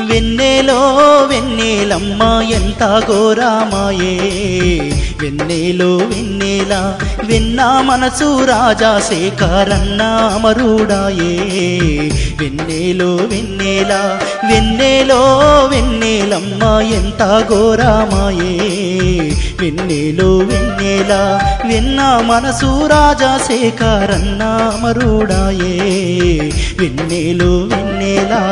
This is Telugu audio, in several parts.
వెన్నెలో వెన్నెలమ్మ ఎంత ఘోరామాయే వెన్నెలో వెన్నెల వెన్న మనసు రాజా శేఖరన్న అమరుడాయే వెన్నెలో వెన్నెల వెన్నెలో వెన్నెలమ్మ ఎంత ఘోరామాయే వెన్నెలో వెన్నెల వెన్న మనసు రాజా శేఖరన్న అమరుడాయే వెన్నెలో వెన్నెలా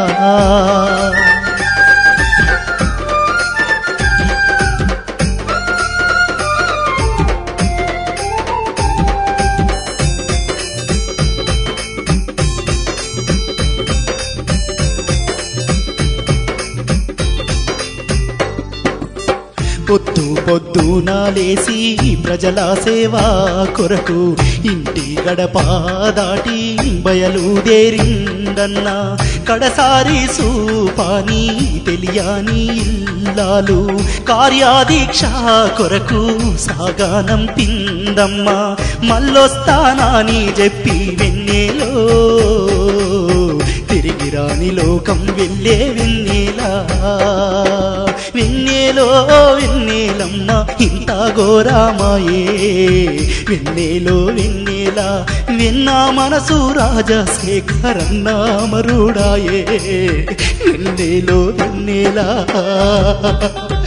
పొద్దు పొద్దున లేసి ప్రజల సేవా కొరకు ఇంటి గడప దాటి బయలుదేరిందన్న కడసారి సూపాని తెలియని ఇల్లాలు కార్యాదీక్ష కొరకు సాగానం తిందమ్మ మళ్ళొస్తానని చెప్పి వెన్నెలో తిరిగి రాని లోకం వెళ్ళే వెన్నెలా వెన్నెలో వెన్నెలమ్మ ఇంత ఘోరామాయే వెన్నెలో వెన్నెల వెన్న మనసు రాజశేఖరన్న మరుడాయే వెన్నెలో వెన్నెలా